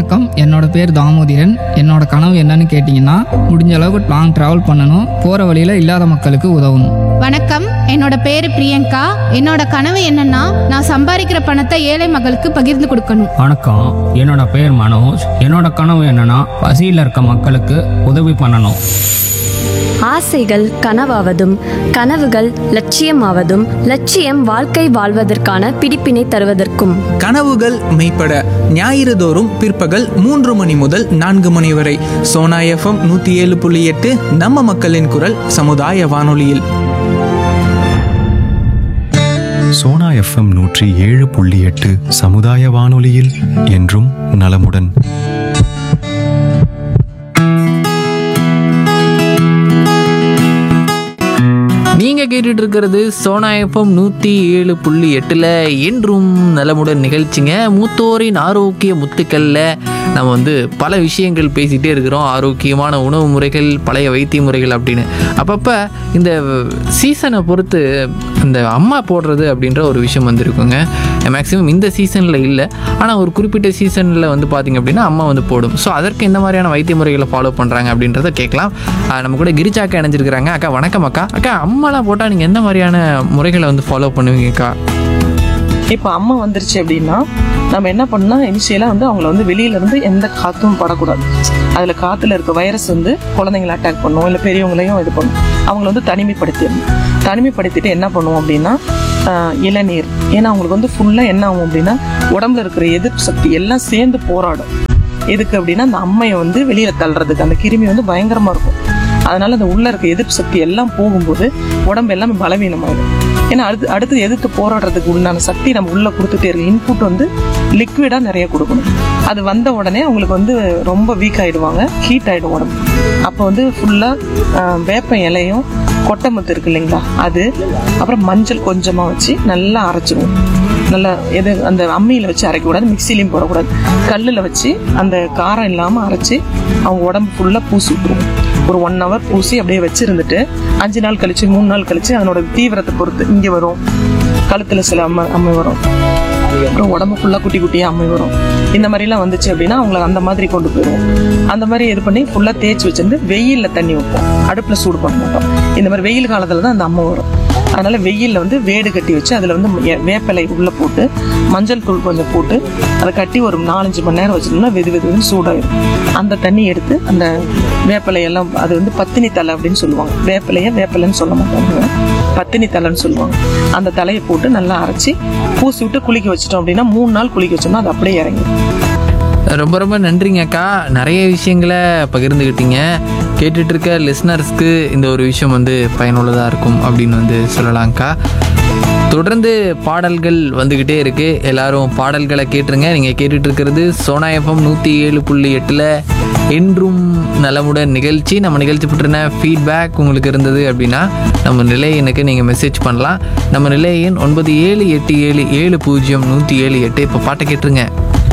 வணக்கம் என்னோட பேர் தாமோதிரன் என்னோட கனவு என்னன்னு கேட்டிங்கன்னா முடிஞ்ச அளவுக்கு லாங் ட்ராவல் பண்ணணும் போகிற வழியில் இல்லாத மக்களுக்கு உதவணும் வணக்கம் என்னோட பேரு பிரியங்கா என்னோட கனவு என்னன்னா நான் சம்பாதிக்கிற பணத்தை ஏழை மக்களுக்கு பகிர்ந்து கொடுக்கணும் வணக்கம் என்னோட பேர் மனோஜ் என்னோட கனவு என்னன்னா பசியில் இருக்க மக்களுக்கு உதவி பண்ணணும் ஆசைகள் கனவாவதும் கனவுகள் லட்சியமாவதும் லட்சியம் வாழ்க்கை வாழ்வதற்கான பிடிப்பினை தருவதற்கும் கனவுகள் மெய்ப்பட ஞாயிறு தோறும் பிற்பகல் மூன்று மணி முதல் நான்கு மணி வரை சோனா எஃப்எம் நூற்றி ஏழு புள்ளி எட்டு நம்ம மக்களின் குரல் சமுதாய வானொலியில் சோனா எஃப்எம் நூற்றி ஏழு புள்ளி எட்டு சமுதாய வானொலியில் என்றும் நலமுடன் நீங்க கேட்டுட்டு இருக்கிறது சோனா எஃப்எம் நூத்தி ஏழு புள்ளி எட்டுல என்றும் நலமுடன் நிகழ்ச்சிங்க மூத்தோரின் ஆரோக்கிய முத்துக்கள்ல நம்ம வந்து பல விஷயங்கள் பேசிகிட்டே இருக்கிறோம் ஆரோக்கியமான உணவு முறைகள் பழைய வைத்திய முறைகள் அப்படின்னு அப்பப்போ இந்த சீசனை பொறுத்து இந்த அம்மா போடுறது அப்படின்ற ஒரு விஷயம் வந்திருக்குங்க மேக்ஸிமம் இந்த சீசனில் இல்லை ஆனால் ஒரு குறிப்பிட்ட சீசனில் வந்து பார்த்திங்க அப்படின்னா அம்மா வந்து போடும் ஸோ அதற்கு எந்த மாதிரியான வைத்திய முறைகளை ஃபாலோ பண்ணுறாங்க அப்படின்றத கேட்கலாம் ஆஹ் நம்ம கூட கிரிஜா அக்கா இணைஞ்சிருக்கிறாங்க அக்கா வணக்கம் அக்கா அக்கா அம்மாலாம் போட்டால் நீங்கள் எந்த மாதிரியான முறைகளை வந்து ஃபாலோ பண்ணுவீங்கக்கா இப்போ அம்மா வந்துருச்சு அப்படின்னா நம்ம என்ன பண்ணா இனிஷியலாக வந்து அவங்கள வந்து வெளியில இருந்து எந்த காத்தும் படக்கூடாது அதுல காத்துல இருக்க வைரஸ் வந்து குழந்தைங்களை அட்டாக் பண்ணும் இல்லை பெரியவங்களையும் இது பண்ணும் அவங்கள வந்து தனிமைப்படுத்திடணும் தனிமைப்படுத்திட்டு என்ன பண்ணுவோம் அப்படின்னா ஆஹ், இளநீர் ஏன்னா அவங்களுக்கு வந்து ஃபுல்லாக என்ன ஆகும் அப்படின்னா உடம்புல இருக்கிற எதிர்ப்பு சக்தி எல்லாம் சேர்ந்து போராடும் எதுக்கு அப்படின்னா அந்த அம்மையை வந்து வெளியில தள்ளுறதுக்கு அந்த கிருமி வந்து பயங்கரமா இருக்கும் அதனால அந்த உள்ள இருக்க எதிர்ப்பு சக்தி எல்லாம் போகும்போது உடம்பு எல்லாமே பலவீனமாயிடும் ஏன்னா அடுத்து அடுத்து எதிர்த்து போராடுறதுக்கு உண்டான சக்தி நம்ம உள்ள கொடுத்துட்டே இருக்கு இன்புட் வந்து லிக்விடா நிறைய கொடுக்கணும் அது வந்த உடனே அவங்களுக்கு வந்து ரொம்ப வீக் ஆயிடுவாங்க ஹீட் ஆயிடும் உடம்பு அப்போ வந்து ஃபுல்லா வேப்ப இலையும் கொட்டமுத்து இருக்கு இல்லைங்களா அது அப்புறம் மஞ்சள் கொஞ்சமா வச்சு நல்லா அரைச்சிடுவோம் நல்லா எது அந்த அம்மியில வச்சு அரைக்க கூடாது மிக்சிலையும் போடக்கூடாது கல்லுல வச்சு அந்த காரம் இல்லாம அரைச்சு அவங்க உடம்பு ஃபுல்லா பூசி விட்டுருவோம் ஒரு ஒன் ஹவர் பூசி அப்படியே வச்சிருந்துட்டு அஞ்சு நாள் கழிச்சு மூணு நாள் கழிச்சு அதனோட தீவிரத்தை பொறுத்து இங்க வரும் கழுத்துல சில அம்மை அம்மை வரும் அப்புறம் உடம்பு ஃபுல்லா குட்டி குட்டியா அம்மை வரும் இந்த மாதிரிலாம் வந்துச்சு அப்படின்னா அவங்கள அந்த மாதிரி கொண்டு போயிடுவோம் அந்த மாதிரி இது பண்ணி ஃபுல்லா தேய்ச்சி வச்சிருந்து வெயில்ல தண்ணி வைப்போம் அடுப்புல சூடு பண்ண மாட்டோம் இந்த மாதிரி வெயில் காலத்துல தான் அந்த அம்மை வரும் அதனால வெயில்ல வந்து வேடு கட்டி வச்சு அதுல வந்து எ- வேப்பிலை உள்ள போட்டு மஞ்சள் தூள் கொஞ்சம் போட்டு அதை கட்டி ஒரு நாலஞ்சு மணி நேரம் வச்சிருந்தோம்னா வெது வெதுன்னு சூடாயிடும் அந்த தண்ணி எடுத்து அந்த வேப்பிலை எல்லாம் அது வந்து பத்தினி தலை அப்படின்னு சொல்லுவாங்க வேப்பிலைய வேப்பிலைன்னு சொல்ல மாட்டாங்க பத்தினி தலைன்னு சொல்லுவாங்க அந்த தலையை போட்டு நல்லா அரைச்சி பூசி விட்டு குளிக்க வச்சிட்டோம் அப்படின்னா மூணு நாள் குளிக்க வச்சோம்னா அது அப்படியே இறங்கிடும் ரொம்ப ரொம்ப நன்றிங்க அக்கா நிறைய விஷயங்களை பகிர்ந்துக்கிட்டீங்க கேட்டுட்டு இருக்க லிஸ்னர்ஸ்க்கு இந்த ஒரு விஷயம் வந்து பயனுள்ளதாக இருக்கும் அப்படின்னு வந்து சொல்லலாம்க்கா தொடர்ந்து பாடல்கள் வந்துக்கிட்டே இருக்கு எல்லாரும் பாடல்களை கேட்டுருங்க நீங்கள் கேட்டுட்டு இருக்கிறது சோனா எஃப்எம் நூற்றி ஏழு புள்ளி எட்டில் என்றும் நலமுடன் நிகழ்ச்சி நம்ம நிகழ்ச்சி பற்றின ஃபீட்பேக் உங்களுக்கு இருந்தது அப்படின்னா நம்ம நிலையனுக்கு நீங்கள் மெசேஜ் பண்ணலாம் நம்ம நிலையன் ஒன்பது ஏழு எட்டு ஏழு ஏழு பூஜ்ஜியம் நூற்றி ஏழு எட்டு இப்போ பாட்டை கேட்டுருங்க